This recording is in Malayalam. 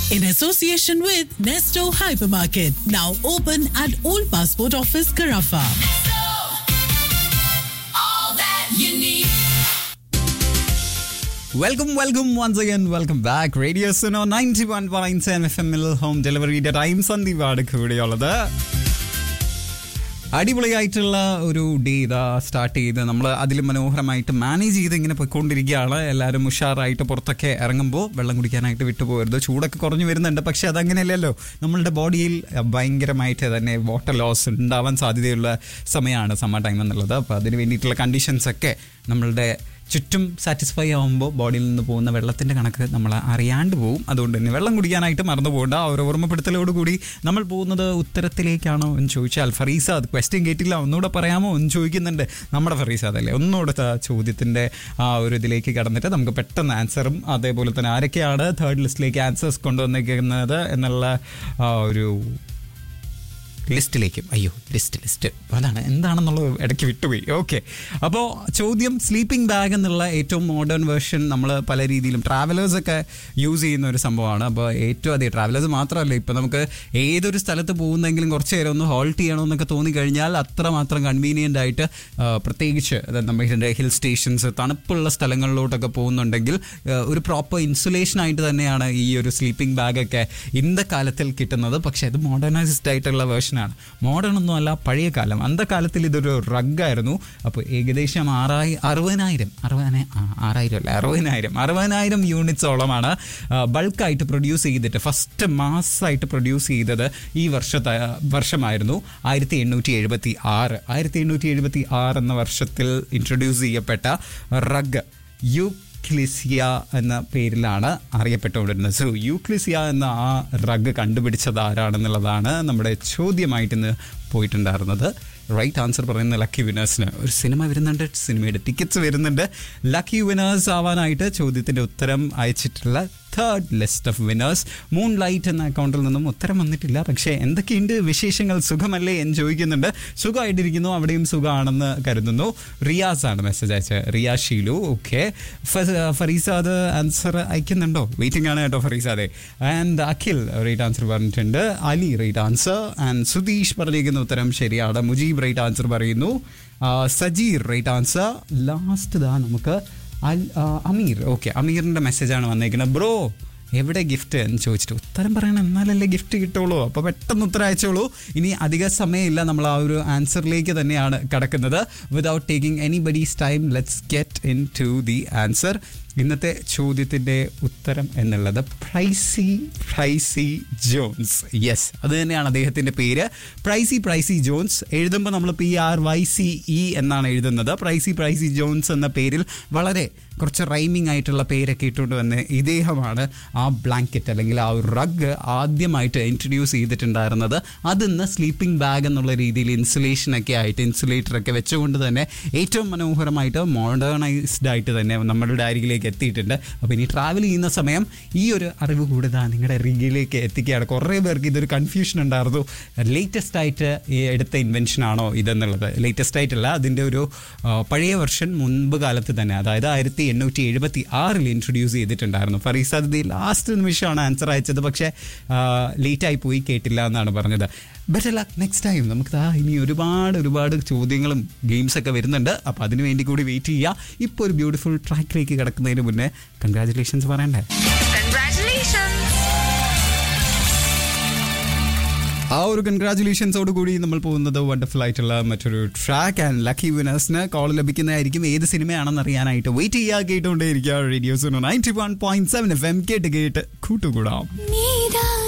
in association with Nesto Hypermarket, now open at Old Passport Office, Carafa. all that you need. Welcome welcome once again welcome back radio Suno ninety one point seven F എമ്മിൽ ഹോം ഡെലിവറിയുടെ ടൈം സന്ദീപാണ് കൂടെയുള്ളത് അടിപൊളിയായിട്ടുള്ള ഒരു ഡേ ഇതാ സ്റ്റാർട്ട് ചെയ്ത് നമ്മൾ അതിൽ മനോഹരമായിട്ട് മാനേജ് ചെയ്ത് ഇങ്ങനെ പോയിക്കൊണ്ടിരിക്കുകയാണ് എല്ലാവരും ഉഷാറായിട്ട് പുറത്തൊക്കെ ഇറങ്ങുമ്പോൾ വെള്ളം കുടിക്കാനായിട്ട് വിട്ടുപോകരുത് ചൂടൊക്കെ കുറഞ്ഞു വരുന്നുണ്ട് പക്ഷെ അതങ്ങനെയല്ലല്ലോ നമ്മളുടെ ബോഡിയിൽ ഭയങ്കരമായിട്ട് തന്നെ വാട്ടർ ലോസ് ഉണ്ടാവാൻ സാധ്യതയുള്ള സമയമാണ് സമ്മർ ടൈം എന്നുള്ളത് അപ്പോൾ അതിന് വേണ്ടിയിട്ടുള്ള കണ്ടീഷൻസ് ഒക്കെ നമ്മളുടെ ചുറ്റും സാറ്റിസ്ഫൈ ആകുമ്പോൾ ബോഡിയിൽ നിന്ന് പോകുന്ന വെള്ളത്തിൻ്റെ കണക്ക് നമ്മൾ അറിയാണ്ട് പോകും അതുകൊണ്ട് തന്നെ വെള്ളം കുടിക്കാനായിട്ട് മറന്നു പോകേണ്ട ആ ഒരു ഓർമ്മപ്പെടുത്തലോട് കൂടി നമ്മൾ പോകുന്നത് ഉത്തരത്തിലേക്കാണോ എന്ന് ചോദിച്ചാൽ ഫറീസ അത് ക്വസ്റ്റ്യൻ കേട്ടില്ല ഒന്നുകൂടെ പറയാമോ എന്ന് ചോദിക്കുന്നുണ്ട് നമ്മുടെ ഫറീസ അതല്ലേ ഒന്നുകൂടെ ആ ചോദ്യത്തിൻ്റെ ആ ഒരു ഇതിലേക്ക് കടന്നിട്ട് നമുക്ക് പെട്ടെന്ന് ആൻസറും അതേപോലെ തന്നെ ആരൊക്കെയാണ് തേർഡ് ലിസ്റ്റിലേക്ക് ആൻസേഴ്സ് കൊണ്ടുവന്നിരിക്കുന്നത് എന്നുള്ള ആ ഒരു ലിസ്റ്റിലേക്കും അയ്യോ ലിസ്റ്റ് ലിസ്റ്റ് അതാണ് എന്താണെന്നുള്ളത് ഇടയ്ക്ക് വിട്ടുപോയി ഓക്കെ അപ്പോൾ ചോദ്യം സ്ലീപ്പിംഗ് ബാഗ് എന്നുള്ള ഏറ്റവും മോഡേൺ വേർഷൻ നമ്മൾ പല രീതിയിലും ട്രാവലേഴ്സൊക്കെ യൂസ് ചെയ്യുന്ന ഒരു സംഭവമാണ് അപ്പോൾ ഏറ്റവും അധികം ട്രാവലേഴ്സ് മാത്രമല്ല ഇപ്പോൾ നമുക്ക് ഏതൊരു സ്ഥലത്ത് പോകുന്നെങ്കിലും കുറച്ച് നേരം ഒന്ന് ഹോൾട്ട് ചെയ്യണമെന്നൊക്കെ തോന്നിക്കഴിഞ്ഞാൽ അത്രമാത്രം കൺവീനിയൻ്റ് ആയിട്ട് ആ, പ്രത്യേകിച്ച് അതായത് നമ്മുടെ ഹിൽ സ്റ്റേഷൻസ് തണുപ്പുള്ള സ്ഥലങ്ങളിലോട്ടൊക്കെ പോകുന്നുണ്ടെങ്കിൽ ആ, ഒരു പ്രോപ്പർ ഇൻസുലേഷൻ ആയിട്ട് തന്നെയാണ് ഈ ഒരു സ്ലീപ്പിംഗ് ബാഗൊക്കെ ഇന്ന കാലത്തിൽ കിട്ടുന്നത് പക്ഷേ അത് മോഡേണൈസ്ഡ് ആയിട്ടുള്ള വേർഷനാണ് മോഡേൺ ഒന്നും അല്ല പഴയ കാലം അന്ത കാലത്തിൽ ഇതൊരു റഗ്ഗായിരുന്നു അപ്പോൾ ഏകദേശം ആറായി അറുപതിനായിരം അറുപതിനായി ആ, ആറായിരം അല്ല അറുപതിനായിരം അറുപതിനായിരം യൂണിറ്റ്സോളമാണ് ബൾക്കായിട്ട് പ്രൊഡ്യൂസ് ചെയ്തിട്ട് ഫസ്റ്റ് മാസമായിട്ട് പ്രൊഡ്യൂസ് ചെയ്തത് ഈ വർഷത്തെ വർഷമായിരുന്നു ആയിരത്തി എണ്ണൂറ്റി എഴുപത്തി ആറ് ആയിരത്തി എണ്ണൂറ്റി എഴുപത്തി ആറ് എന്ന വർഷത്തിൽ ഇൻട്രൊഡ്യൂസ് ചെയ്യപ്പെട്ട റഗ് യൂക്ലിസിയ എന്ന പേരിലാണ് അറിയപ്പെട്ടുകൊണ്ടിരുന്നത് സോ യൂക്ലിസിയ എന്ന ആ റഗ് കണ്ടുപിടിച്ചത് ആരാണെന്നുള്ളതാണ് നമ്മുടെ ചോദ്യമായിട്ട് ഇന്ന് പോയിട്ടുണ്ടായിരുന്നത് റൈറ്റ് ആൻസർ പറയുന്ന ലക്കി വിനേഴ്സിന് ഒരു സിനിമ വരുന്നുണ്ട് സിനിമയുടെ ടിക്കറ്റ്സ് വരുന്നുണ്ട് ലക്കി വിനേഴ്സ് ആവാനായിട്ട് ചോദ്യത്തിൻ്റെ ഉത്തരം അയച്ചിട്ടുള്ള third list of winners moonlight എന്ന അക്കൗണ്ടിൽ നിന്നും ഉത്തരം വന്നിട്ടില്ല പക്ഷേ എന്തൊക്കെയുണ്ട് വിശേഷങ്ങൾ സുഖമല്ലേ എന്ന് ചോദിക്കുന്നുണ്ട് സുഖമായിട്ടിരിക്കുന്നു അവിടെയും സുഖമാണെന്ന് കരുതുന്നു റിയാസ് ആണ് മെസ്സേജ് അയച്ചത് റിയാ ഷീലു ഓക്കെ ഫറീസാദ് ആൻസർ അയക്കുന്നുണ്ടോ വെയിറ്റിംഗ് ആണ് കേട്ടോ ഫറീസാദെ ആൻഡ് അഖിൽ റൈറ്റ് ആൻസർ പറഞ്ഞിട്ടുണ്ട് Ali right answer and Sudheesh പറഞ്ഞിരിക്കുന്ന ഉത്തരം ശരിയാണ് മുജീബ് റൈറ്റ് ആൻസർ പറയുന്നു ആ, സജീർ റൈറ്റ് ആൻസർ ലാസ്റ്റ് ദാ നമുക്ക് അൽ ആ, അമീർ ഓക്കെ അമീറിൻ്റെ മെസ്സേജാണ് വന്നേക്കുന്നത് ബ്രോ എവിടെ ഗിഫ്റ്റ് എന്ന് ചോദിച്ചിട്ട് ഉത്തരം പറയണം എന്നാലല്ലേ ഗിഫ്റ്റ് കിട്ടുള്ളൂ അപ്പോൾ പെട്ടെന്ന് ഉത്തരം അയച്ചോളൂ ഇനി അധിക സമയമില്ല നമ്മൾ ആ ഒരു ആൻസറിലേക്ക് തന്നെയാണ് കിടക്കുന്നത് without taking anybody's time let's get into the answer ഇന്നത്തെ ചോദ്യത്തിൻ്റെ ഉത്തരം എന്നുള്ളത് പ്രൈസി പ്രൈസി ജോൺസ് യെസ് അത് തന്നെയാണ് അദ്ദേഹത്തിൻ്റെ പേര് പ്രൈസി പ്രൈസി ജോൺസ് എഴുതുമ്പോൾ നമ്മൾ P R Y C E എന്നാണ് എഴുതുന്നത് പ്രൈസി പ്രൈസി ജോൺസ് എന്ന പേരിൽ വളരെ കുറച്ച് റൈമിംഗ് ആയിട്ടുള്ള പേരൊക്കെ ഇട്ടുകൊണ്ട് വന്ന് ഇദ്ദേഹമാണ് ആ ബ്ലാങ്കറ്റ് അല്ലെങ്കിൽ ആ ഒരു റഗ് ആദ്യമായിട്ട് ഇൻട്രൊഡ്യൂസ് ചെയ്തിട്ടുണ്ടായിരുന്നത് അതിന്ന് സ്ലീപ്പിംഗ് ബാഗ് എന്നുള്ള രീതിയിൽ ഇൻസുലേഷനൊക്കെ ആയിട്ട് ഇൻസുലേറ്ററൊക്കെ വെച്ചുകൊണ്ട് തന്നെ ഏറ്റവും മനോഹരമായിട്ട് മോഡേണൈസ്ഡ് ആയിട്ട് തന്നെ നമ്മളുടെ അരികിലേക്ക് എത്തിയിട്ടുണ്ട് അപ്പോൾ ഇനി ട്രാവൽ ചെയ്യുന്ന സമയം ഈ ഒരു അറിവ് കൂടുതൽ നിങ്ങളുടെ അരികിലേക്ക് എത്തിക്കുകയാണ് കുറേ പേർക്ക് ഇതൊരു കൺഫ്യൂഷൻ ഉണ്ടായിരുന്നു ലേറ്റസ്റ്റ് ആയിട്ട് ഈ എടുത്ത ഇൻവെൻഷൻ ആണോ ഇതെന്നുള്ളത് ലേറ്റസ്റ്റ് ആയിട്ടല്ല അതിൻ്റെ ഒരു ആ, പഴയ വെർഷൻ മുൻപ് കാലത്ത് തന്നെ അതായത് ആയിരത്തി എണ്ണൂറ്റി എഴുപത്തി ആറിൽ ഇൻട്രൊഡ്യൂസ് ചെയ്തിട്ടുണ്ടായിരുന്നു ഫറീസ് അത് ലാസ്റ്റ് നിമിഷമാണ് ആൻസർ അയച്ചത് പക്ഷേ ലേറ്റായി പോയി കേട്ടില്ല എന്നാണ് പറഞ്ഞത് ബെറ്റർ ലക്ക് നെക്സ്റ്റ് ടൈം നമുക്ക് ദാ ഇനി ഒരുപാട് ഒരുപാട് ചോദ്യങ്ങളും ഗെയിംസ് ഒക്കെ വരുന്നുണ്ട് അപ്പോൾ അതിന് വേണ്ടി കൂടി വെയിറ്റ് ചെയ്യുക ഇപ്പോൾ ഒരു ബ്യൂട്ടിഫുൾ ട്രാക്കിലേക്ക് കിടക്കുന്നതിന് മുന്നേ കൺഗ്രാചുലേഷൻസ് പറയണ്ടേ Congratulations! ആ ഒരു കൺഗ്രാചുലേഷൻസോട് കൂടി നമ്മൾ പോകുന്നത് വണ്ടർഫുൾ ആയിട്ടുള്ള മറ്റൊരു ട്രാക്ക് ആൻഡ് ലക്കി വിനേഴ്സിന് കോൾ ലഭിക്കുന്നതായിരിക്കും ഏത് സിനിമയാണെന്ന് അറിയാനായിട്ട് വെയിറ്റ് ചെയ്യുക കേട്ടുകൊണ്ടേ ഇരിക്കുക radios ninety one point seven F M കേട്ട് കേട്ട് കൂട്ടുകൂടാം നീതാ